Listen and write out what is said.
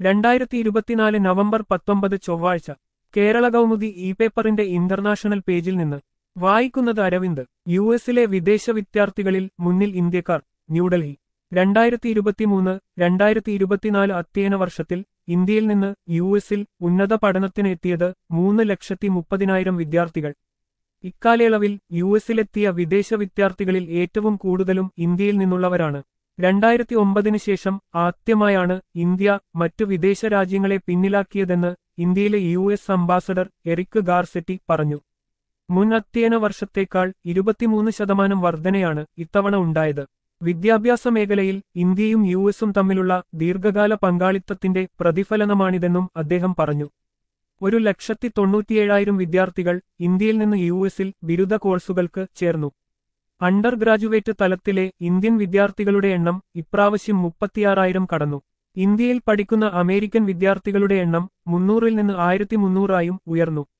രണ്ടായിരത്തി ഇരുപത്തിനാല് നവംബർ പത്തൊമ്പത് ചൊവ്വാഴ്ച കേരള കൗമുദി ഇ പേപ്പറിന്റെ ഇന്റർനാഷണൽ പേജിൽ നിന്ന് വായിക്കുന്നത് അരവിന്ദ് യു എസിലെ വിദേശ വിദ്യാർത്ഥികളിൽ മുന്നിൽ ഇന്ത്യക്കാർ ന്യൂഡൽഹി രണ്ടായിരത്തി ഇരുപത്തിമൂന്ന് രണ്ടായിരത്തി ഇരുപത്തിനാല് അധ്യയന വർഷത്തിൽ ഇന്ത്യയിൽ നിന്ന് യു എസിൽ ഉന്നത പഠനത്തിന് എത്തിയത് മൂന്ന് ലക്ഷത്തി മുപ്പതിനായിരം വിദ്യാർത്ഥികൾ ഇക്കാലയളവിൽ യു എസിലെത്തിയ വിദേശ വിദ്യാർത്ഥികളിൽ ഏറ്റവും കൂടുതലും ഇന്ത്യയിൽ നിന്നുള്ളവരാണ് രണ്ടായിരത്തി ഒമ്പതിന് ശേഷം ആദ്യമായാണ് ഇന്ത്യ മറ്റു വിദേശ രാജ്യങ്ങളെ പിന്നിലാക്കിയതെന്ന് ഇന്ത്യയിലെ U S ambassador Eric Garcetti പറഞ്ഞു മുൻ അധ്യയന വർഷത്തേക്കാൾ ഇരുപത്തിമൂന്ന് ശതമാനം വർധനയാണ് ഇത്തവണ ഉണ്ടായത് വിദ്യാഭ്യാസ മേഖലയിൽ ഇന്ത്യയും യു എസും തമ്മിലുള്ള ദീർഘകാല പങ്കാളിത്തത്തിന്റെ പ്രതിഫലനമാണിതെന്നും അദ്ദേഹം പറഞ്ഞു ഒരു ലക്ഷത്തി തൊണ്ണൂറ്റിയേഴായിരം വിദ്യാർത്ഥികൾ ഇന്ത്യയിൽ നിന്ന് യു എസിൽ ബിരുദ കോഴ്സുകൾക്ക് ചേർന്നു അണ്ടർ ഗ്രാജുവേറ്റ് തലത്തിലെ ഇന്ത്യൻ വിദ്യാർത്ഥികളുടെ എണ്ണം ഇപ്രാവശ്യം മുപ്പത്തിയാറായിരം കടന്നു ഇന്ത്യയിൽ പഠിക്കുന്ന അമേരിക്കൻ വിദ്യാർത്ഥികളുടെ എണ്ണം മുന്നൂറിൽ നിന്ന് ആയിരത്തി മുന്നൂറായും ഉയർന്നു